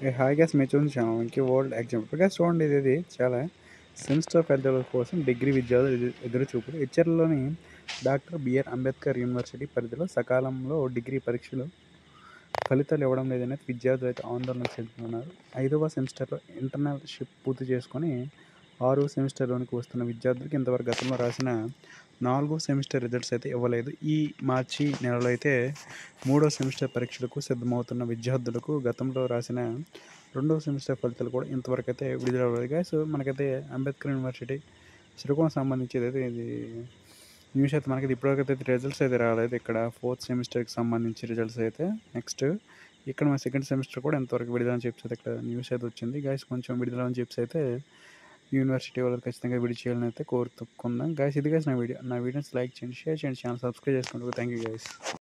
ఏ hi gas మీరు చూపించాము ఇంకే వరల్డ్ ఎగ్జామ్ గ్యాస్ చూడండి ఇది ఇది చాలా సెమిస్టర్ పెద్దల కోసం డిగ్రీ విద్యార్థులు ఎదు- ఎదురు చూపులు హెచ్చర్లోని డాక్టర్ బిఆర్ అంబేద్కర్ యూనివర్సిటీ పరిధిలో సకాలంలో డిగ్రీ పరీక్షలు ఫలితాలు ఇవ్వడం లేదని విద్యార్థులు అయితే ఆందోళన చెందుతున్నారు ఐదవ సెమిస్టర్లో ఇంటర్నల్షిప్ పూర్తి చేసుకొని ఆరో సెమిస్టర్లోనికి వస్తున్న విద్యార్థులకు ఇంతవరకు గతంలో రాసిన నాలుగో సెమిస్టర్ రిజల్ట్స్ అయితే ఇవ్వలేదు ఈ మార్చి నెలలో అయితే మూడో సెమిస్టర్ పరీక్షలకు సిద్ధమవుతున్న విద్యార్థులకు గతంలో రాసిన రెండవ సెమిస్టర్ ఫలితాలు కూడా ఇంతవరకు అయితే విడుదల అవ్వలేదు గాయస్ మనకైతే అంబేద్కర్ యూనివర్సిటీ శ్రీకోణం సంబంధించి అయితే ఇది న్యూస్ అయితే మనకి ఇప్పటివరకు అయితే రిజల్ట్స్ అయితే రాలేదు ఇక్కడ ఫోర్త్ సెమిస్టర్కి సంబంధించి రిజల్ట్స్ అయితే నెక్స్ట్ ఇక్కడ మన సెకండ్ సెమిస్టర్ కూడా ఎంతవరకు విడుదల అని చెప్పి అయితే ఇక్కడ న్యూస్ అయితే వచ్చింది గైస్ కొంచెం విడుదల అని చెప్పి అయితే యూనివర్సిటీ వాళ్ళు ఖచ్చితంగా విడి చేయాలని అయితే కోరుకుందాం గైస్ ఇది గైస్ నా వీడియో నా వీడియోస్ లైక్ చేయండి షేర్ చేయండి ఛానల్ సబ్స్క్రైబ్ చేసుకుంటూ థ్యాంక్ యూ గైస్